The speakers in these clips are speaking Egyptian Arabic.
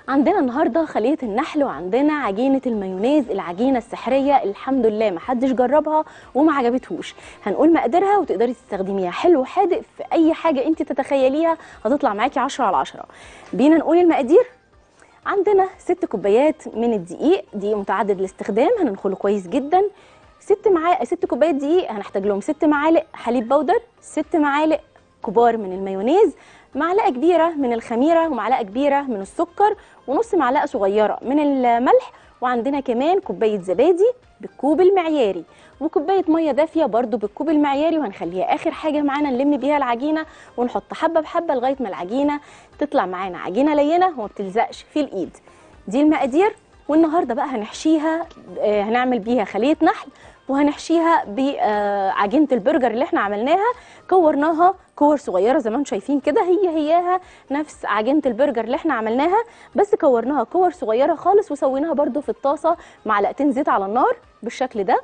عندنا النهارده خليه النحل وعندنا عجينه المايونيز العجينه السحريه الحمد لله ما حدش جربها وما عجبتهوش هنقول مقاديرها وتقدري تستخدميها حلو حادق في اي حاجه انت تتخيليها هتطلع معاكي 10 على 10 بينا نقول المقادير عندنا ست كوبايات من الدقيق دقيق متعدد الاستخدام هننخله كويس جدا ست معالق ست كوبايات دقيق هنحتاج لهم ست معالق حليب بودر ست معالق كبار من المايونيز معلقه كبيره من الخميره ومعلقه كبيره من السكر ونص معلقه صغيره من الملح وعندنا كمان كوبايه زبادي بالكوب المعياري وكوبايه ميه دافيه برده بالكوب المعياري وهنخليها اخر حاجه معانا نلم بيها العجينه ونحط حبه بحبه لغايه ما العجينه تطلع معانا عجينه لينه وما بتلزقش في الايد دي المقادير والنهارده بقى هنحشيها آه، هنعمل بيها خليه نحل وهنحشيها بعجينه البرجر اللي احنا عملناها كورناها كور صغيره زي ما انتم شايفين كده هي هياها نفس عجينه البرجر اللي احنا عملناها بس كورناها كور صغيره خالص وسويناها برده في الطاسه معلقتين زيت على النار بالشكل ده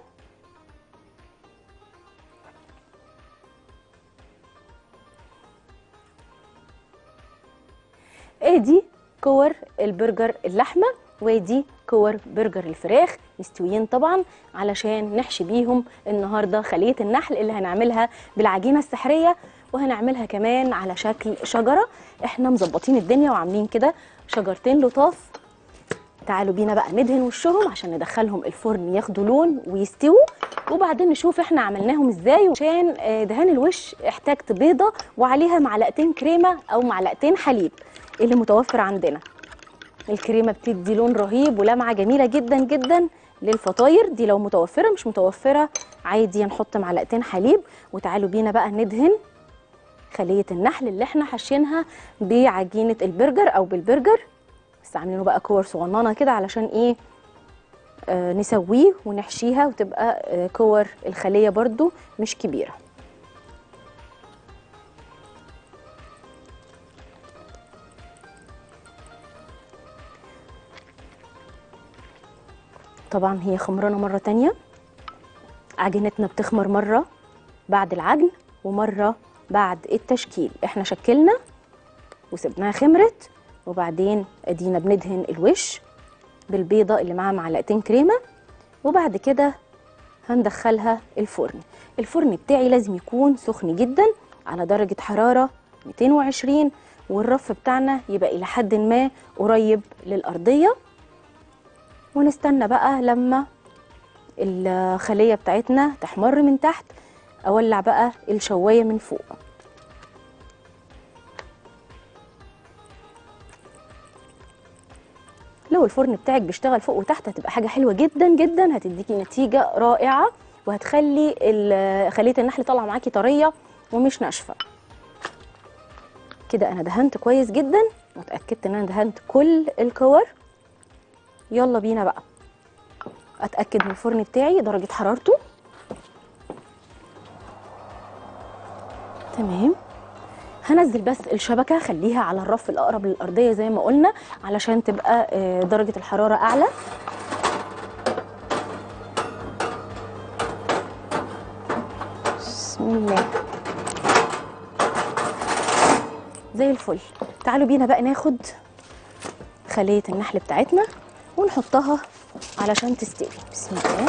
ادي كور البرجر اللحمه ودي كور برجر الفراخ مستويين طبعا علشان نحشي بيهم النهارده خليه النحل اللي هنعملها بالعجينه السحريه وهنعملها كمان على شكل شجره احنا مظبطين الدنيا وعاملين كده شجرتين لطاف تعالوا بينا بقى ندهن وشهم عشان ندخلهم الفرن ياخدوا لون ويستووا وبعدين نشوف احنا عملناهم ازاي عشان آه، دهان الوش احتاجت بيضه وعليها معلقتين كريمه او معلقتين حليب اللي متوفر عندنا الكريمه بتدي لون رهيب ولمعه جميله جدا جدا للفطاير دي لو متوفره مش متوفره عادي نحط معلقتين حليب وتعالوا بينا بقى ندهن خليه النحل اللي احنا حاشينها بعجينه البرجر او بالبرجر بس عاملينه بقى كور صغننه كده علشان ايه آه نسويه ونحشيها وتبقى آه كور الخليه برضو مش كبيره طبعا هي خمرانه مره تانية عجينتنا بتخمر مره بعد العجن ومره بعد التشكيل احنا شكلنا وسبناها خمرت وبعدين ادينا بندهن الوش بالبيضه اللي معاها معلقتين كريمه وبعد كده هندخلها الفرن الفرن بتاعي لازم يكون سخن جدا على درجه حراره 220 والرف بتاعنا يبقى الى حد ما قريب للارضيه ونستنى بقى لما الخليه بتاعتنا تحمر من تحت اولع بقى الشوايه من فوق لو الفرن بتاعك بيشتغل فوق وتحت هتبقى حاجه حلوه جدا جدا هتديكي نتيجه رائعه وهتخلي ال- خليه النحل طالعه معاكي طريه ومش ناشفه كده انا دهنت كويس جدا واتاكدت ان انا دهنت كل الكور يلا بينا بقى اتاكد من الفرن بتاعي درجه حرارته تمام هنزل بس الشبكه خليها على الرف الاقرب للارضيه زي ما قلنا علشان تبقى آه، درجه الحراره اعلى بسم الله زي الفل تعالوا بينا بقى ناخد خليه النحل بتاعتنا ونحطها علشان تستوي بسم الله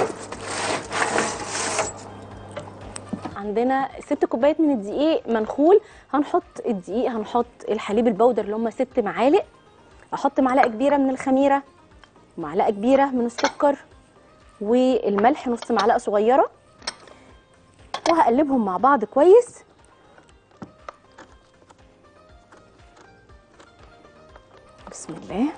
عندنا ست كوبايات من الدقيق منخول هنحط الدقيق هنحط الحليب البودر اللي هم ست معالق احط معلقه كبيره من الخميره ومعلقه كبيره من السكر والملح نص معلقه صغيره وهقلبهم مع بعض كويس بسم الله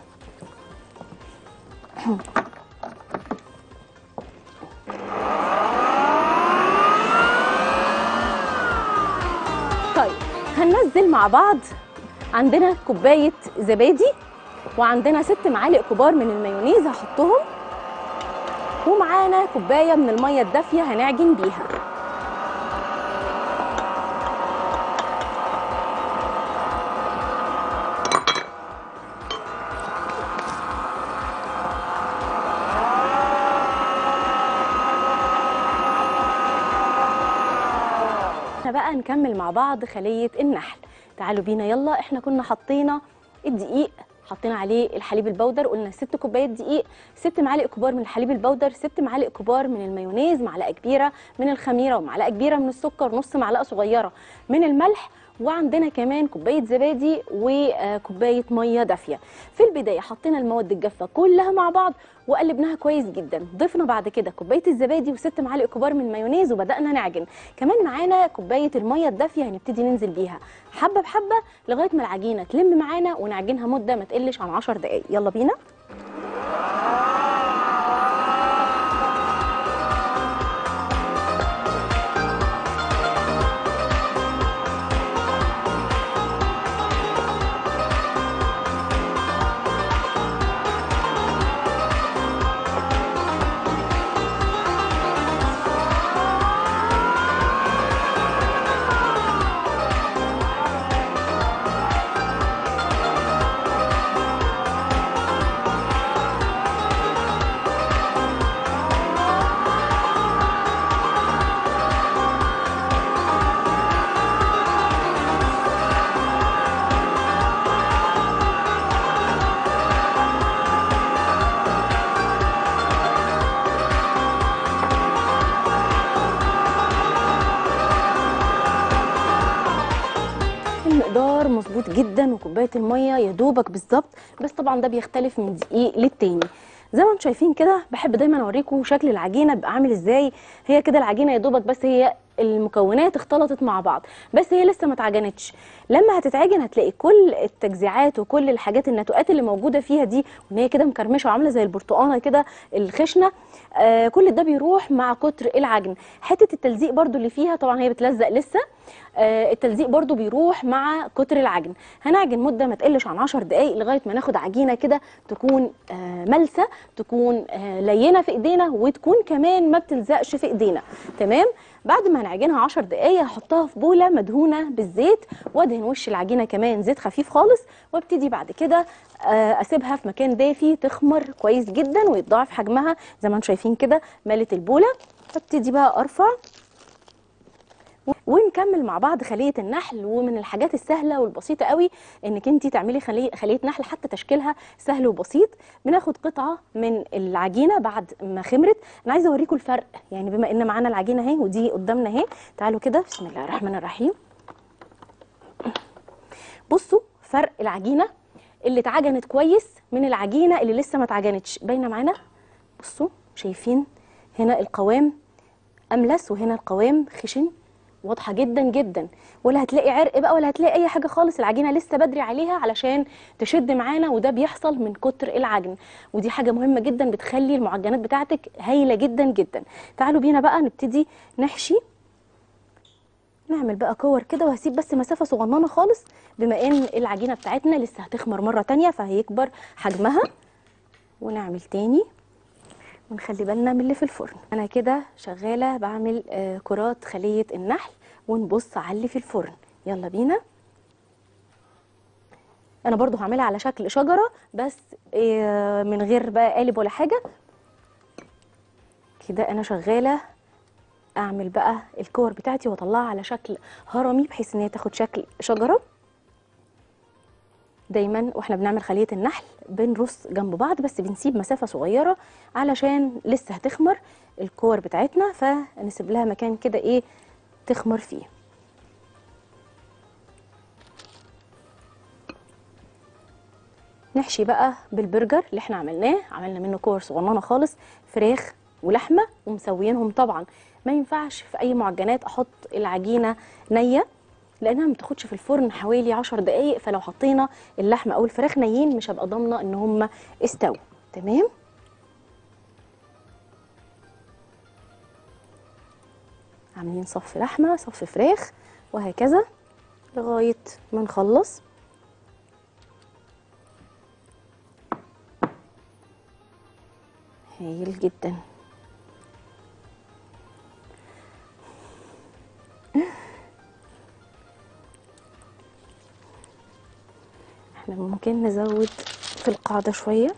طيب هننزل مع بعض عندنا كوبايه زبادي وعندنا ست معالق كبار من المايونيز هحطهم ومعانا كوبايه من الميه الدافيه هنعجن بيها احنا بقى نكمل مع بعض خلية النحل تعالوا بينا يلا احنا كنا حطينا الدقيق حطينا عليه الحليب البودر قلنا ست كوبايات دقيق ست معالق كبار من الحليب البودر ست معالق كبار من المايونيز معلقه كبيره من الخميره ومعلقه كبيره من السكر نص معلقه صغيره من الملح وعندنا كمان كوبايه زبادي وكوبايه ميه دافيه في البدايه حطينا المواد الجافه كلها مع بعض وقلبناها كويس جدا ضفنا بعد كده كوبايه الزبادي وست معالق كبار من المايونيز وبدانا نعجن كمان معانا كوبايه الميه الدافيه هنبتدي ننزل بيها حبه بحبه لغايه ما العجينه تلم معانا ونعجنها مده ما تقلش عن 10 دقائق يلا بينا المقدار مظبوط جدا وكوبايه الميه يا دوبك بالظبط بس طبعا ده بيختلف من دقيق للتاني زي ما انتم شايفين كده بحب دايما اوريكم شكل العجينه بيبقى عامل ازاي هي كده العجينه يا دوبك بس هي المكونات اختلطت مع بعض بس هي لسه ما اتعجنتش لما هتتعجن هتلاقي كل التجزيعات وكل الحاجات النتوءات اللي موجوده فيها دي وان هي كده مكرمشه وعامله زي البرتقانه كده الخشنه آه كل ده بيروح مع كتر العجن حته التلزيق برضو اللي فيها طبعا هي بتلزق لسه آه التلزيق برضو بيروح مع كتر العجن هنعجن مده ما تقلش عن 10 دقائق لغايه ما ناخد عجينه كده تكون آه ملسه تكون آه لينه في ايدينا وتكون كمان ما بتلزقش في ايدينا تمام بعد ما هنعجنها 10 دقايق هحطها في بوله مدهونه بالزيت وادهن وش العجينه كمان زيت خفيف خالص وابتدي بعد كده آه، اسيبها في مكان دافي تخمر كويس جدا ويتضاعف حجمها زي ما انتم شايفين كده ملت البوله ابتدي بقى ارفع ونكمل مع بعض خليه النحل ومن الحاجات السهله والبسيطه قوي انك انت تعملي خليه خليه نحل حتى تشكيلها سهل وبسيط بناخد قطعه من العجينه بعد ما خمرت انا عايزه اوريكم الفرق يعني بما ان معانا العجينه اهي ودي قدامنا اهي تعالوا كده بسم الله الرحمن الرحيم بصوا فرق العجينه اللي اتعجنت كويس من العجينه اللي لسه ما اتعجنتش باينه معانا بصوا شايفين هنا القوام املس وهنا القوام خشن واضحه جدا جدا ولا هتلاقي عرق بقى ولا هتلاقي اي حاجه خالص العجينه لسه بدري عليها علشان تشد معانا وده بيحصل من كتر العجن ودي حاجه مهمه جدا بتخلي المعجنات بتاعتك هايله جدا جدا تعالوا بينا بقى نبتدي نحشي نعمل بقى كور كده وهسيب بس مسافه صغننه خالص بما ان العجينه بتاعتنا لسه هتخمر مره تانية فهيكبر حجمها ونعمل تاني ونخلي بالنا من اللي في الفرن انا كده شغاله بعمل آه، كرات خليه النحل ونبص على اللي في الفرن يلا بينا انا برضو هعملها على شكل شجره بس آه، من غير بقى قالب ولا حاجه كده انا شغاله اعمل بقى الكور بتاعتي واطلعها على شكل هرمي بحيث ان هي تاخد شكل شجره دايما واحنا بنعمل خليه النحل بنرص جنب بعض بس بنسيب مسافه صغيره علشان لسه هتخمر الكور بتاعتنا فنسيب لها مكان كده ايه تخمر فيه نحشي بقى بالبرجر اللي احنا عملناه عملنا منه كور صغننه خالص فراخ ولحمه ومسويينهم طبعا ما ينفعش في اي معجنات احط العجينه نيه لانها ما بتاخدش في الفرن حوالي 10 دقائق فلو حطينا اللحمه او الفراخ نيين مش هبقى ضامنه ان هم استووا تمام عاملين صف لحمه صف فراخ وهكذا لغايه ما نخلص هايل جدا احنا ممكن نزود في القاعدة شوية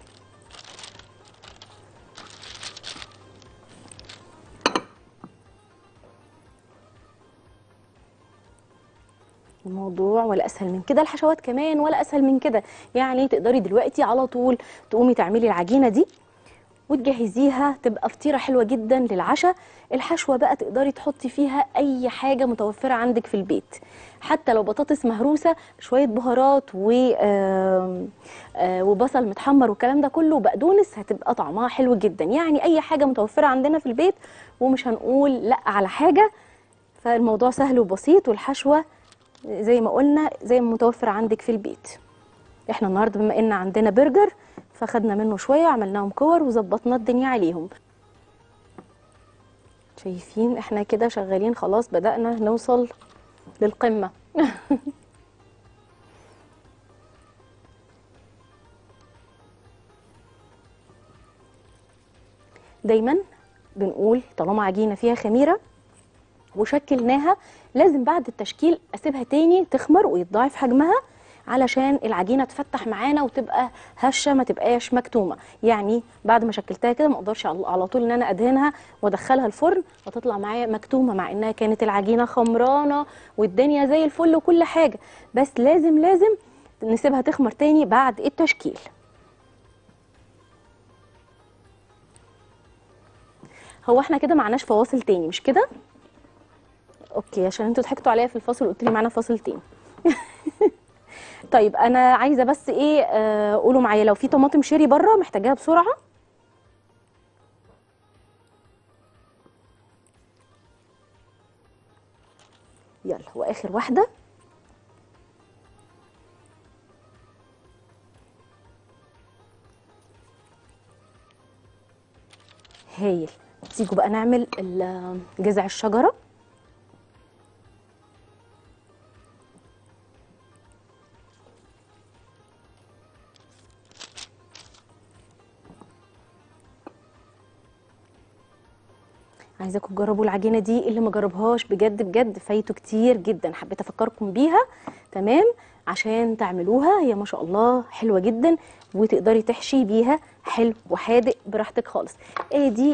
الموضوع ولا اسهل من كده الحشوات كمان ولا اسهل من كده يعني تقدري دلوقتي على طول تقومي تعملي العجينه دي وتجهزيها تبقى فطيره حلوه جدا للعشاء الحشوه بقى تقدري تحطي فيها اي حاجه متوفره عندك في البيت حتى لو بطاطس مهروسه شويه بهارات و آم، آه، وبصل متحمر والكلام ده كله بقدونس هتبقى طعمها حلو جدا يعني اي حاجه متوفره عندنا في البيت ومش هنقول لا على حاجه فالموضوع سهل وبسيط والحشوه زي ما قلنا زي ما متوفر عندك في البيت احنا النهارده بما ان عندنا برجر فخدنا منه شويه عملناهم كور وظبطنا الدنيا عليهم شايفين احنا كده شغالين خلاص بدأنا نوصل للقمة دايما بنقول طالما عجينة فيها خميرة وشكلناها لازم بعد التشكيل اسيبها تاني تخمر ويتضاعف حجمها علشان العجينه تفتح معانا وتبقى هشه ما تبقاش مكتومه يعني بعد ما شكلتها كده ما اقدرش على على طول ان انا ادهنها وادخلها الفرن وتطلع معايا مكتومه مع انها كانت العجينه خمرانه والدنيا زي الفل وكل حاجه بس لازم لازم نسيبها تخمر تاني بعد التشكيل هو احنا كده معناش فواصل تاني مش كده اوكي عشان انتوا ضحكتوا عليا في الفاصل وقلت لي معانا فاصل تاني طيب انا عايزه بس ايه آه قولوا معايا لو في طماطم شيري بره محتاجاها بسرعه يلا واخر واحده هايل تيجوا بقى نعمل ال- جذع الشجره عايزاكم تجربوا العجينه دي اللي ما جربهاش بجد بجد فايته كتير جدا حبيت افكركم بيها تمام عشان تعملوها هي ما شاء الله حلوه جدا وتقدري تحشي بيها حلو وحادق براحتك خالص ايه دي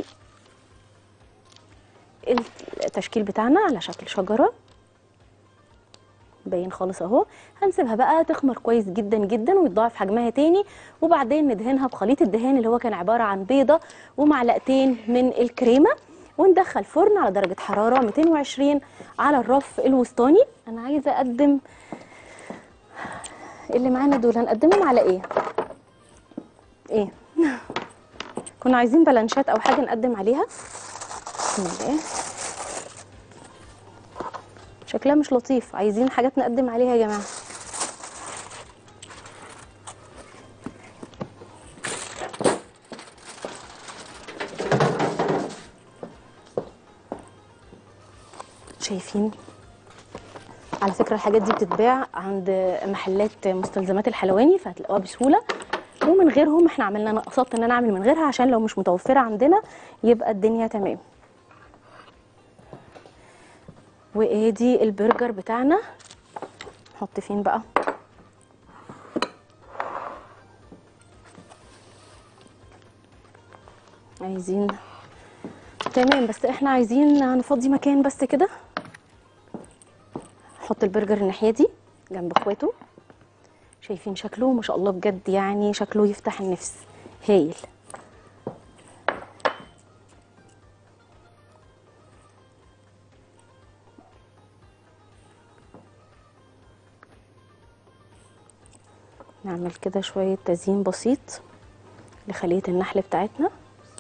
التشكيل بتاعنا على شكل شجره باين خالص اهو هنسيبها بقى تخمر كويس جدا جدا ويتضاعف حجمها تاني وبعدين ندهنها بخليط الدهان اللي هو كان عباره عن بيضه ومعلقتين من الكريمه وندخل فرن على درجه حراره 220 على الرف الوسطاني انا عايزه اقدم اللي معانا دول هنقدمهم على ايه ايه كنا عايزين بلانشات او حاجه نقدم عليها بسم الله شكلها مش لطيف عايزين حاجات نقدم عليها يا جماعه شايفين على فكرة الحاجات دي بتتباع عند محلات مستلزمات الحلواني فهتلاقوها بسهولة ومن غيرهم احنا عملنا انا قصدت ان انا اعمل من غيرها عشان لو مش متوفرة عندنا يبقى الدنيا تمام وادي البرجر بتاعنا نحط فين بقى عايزين تمام بس احنا عايزين نفضي مكان بس كده نحط البرجر الناحيه دي جنب اخواته شايفين شكله ما شاء الله بجد يعني شكله يفتح النفس هايل نعمل كده شويه تزيين بسيط لخليه النحل بتاعتنا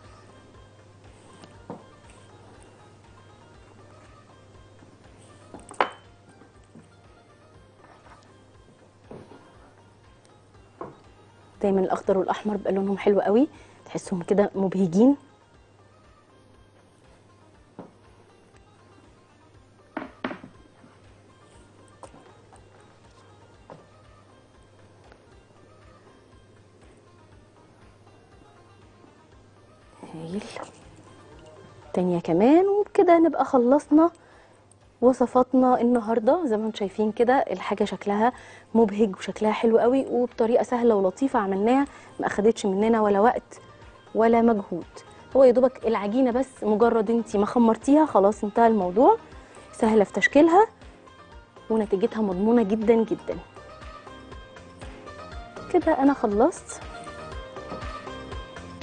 دايما الاخضر والاحمر بيبقى لونهم حلو قوي تحسهم كده مبهجين هايل تانية كمان وبكده نبقى خلصنا وصفاتنا النهارده زي ما انتم شايفين كده الحاجه شكلها مبهج وشكلها حلو قوي وبطريقه سهله ولطيفه عملناها ما اخدتش مننا ولا وقت ولا مجهود هو يا دوبك العجينه بس مجرد انت ما خمرتيها خلاص انتهى الموضوع سهله في تشكيلها ونتيجتها مضمونه جدا جدا كده انا خلصت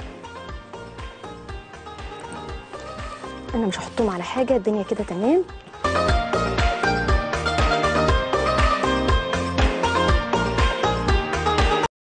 انا مش هحطهم على حاجه الدنيا كده تمام